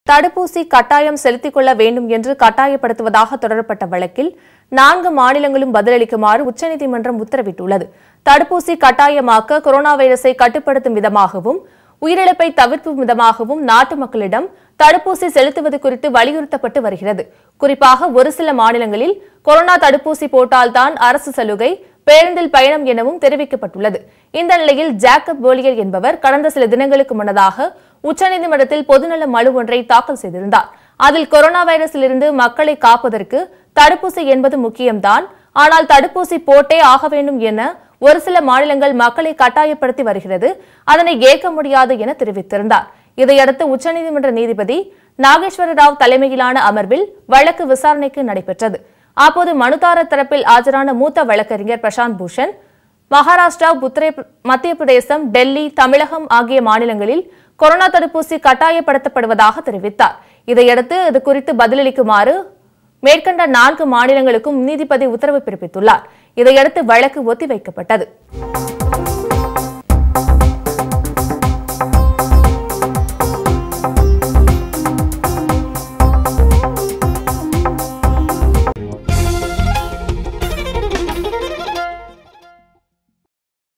தடுப்பூசி கட்டாயம் செலுத்திக் கொள்ள வேண்டும் என்று கட்டாயப்படுத்துவதாக தொடரப்பட்ட வழக்கில் நான்கு மாநிலங்களும் பதிலளிக்குமாறு உச்சநீதிமன்றம் உத்தரவிட்டுள்ளது தடுப்பூசி கட்டாயமாக்க கொரோனா வைரஸை கட்டுப்படுத்தும் விதமாகவும் உயிரிழப்பை தவிர்க்கும் விதமாகவும் நாட்டு மக்களிடம் தடுப்பூசி செலுத்துவது குறித்து வலியுறுத்தப்பட்டு வருகிறது குறிப்பாக ஒரு சில மாநிலங்களில் கொரோனா தடுப்பூசி போட்டால்தான் அரசு சலுகை பேருந்தில் பயணம் எனவும் தெரிவிக்கப்பட்டுள்ளது இந்த நிலையில் ஜாக்கப் போலியர் என்பவர் கடந்த சில தினங்களுக்கு முன்னதாக உச்சநீதிமன்றத்தில் பொதுநல மனு ஒன்றை தாக்கல் செய்திருந்தார் அதில் கொரோனா வைரஸிலிருந்து மக்களை காப்பதற்கு தடுப்பூசி என்பது முக்கியம்தான் ஆனால் தடுப்பூசி போட்டே ஆக வேண்டும் என ஒரு சில மாநிலங்கள் மக்களை கட்டாயப்படுத்தி வருகிறது அதனை ஏற்க முடியாது என தெரிவித்திருந்தார் இதையடுத்து உச்சநீதிமன்ற நீதிபதி நாகேஸ்வர ராவ் தலைமையிலான அமர்வில் வழக்கு விசாரணைக்கு நடைபெற்றது அப்போது மனுதாரர் தரப்பில் ஆஜரான மூத்த வழக்கறிஞர் பிரசாந்த் பூஷன் மகாராஷ்டிரா உத்தர மத்திய பிரதேசம் டெல்லி தமிழகம் ஆகிய மாநிலங்களில் கொரோனா தடுப்பூசி கட்டாயப்படுத்தப்படுவதாக தெரிவித்தார் இதையடுத்து இது குறித்து பதிலளிக்குமாறு மேற்கண்ட நான்கு மாநிலங்களுக்கும் நீதிபதி உத்தரவு பிறப்பித்துள்ளார் இதையடுத்து வழக்கு ஒத்திவைக்கப்பட்டது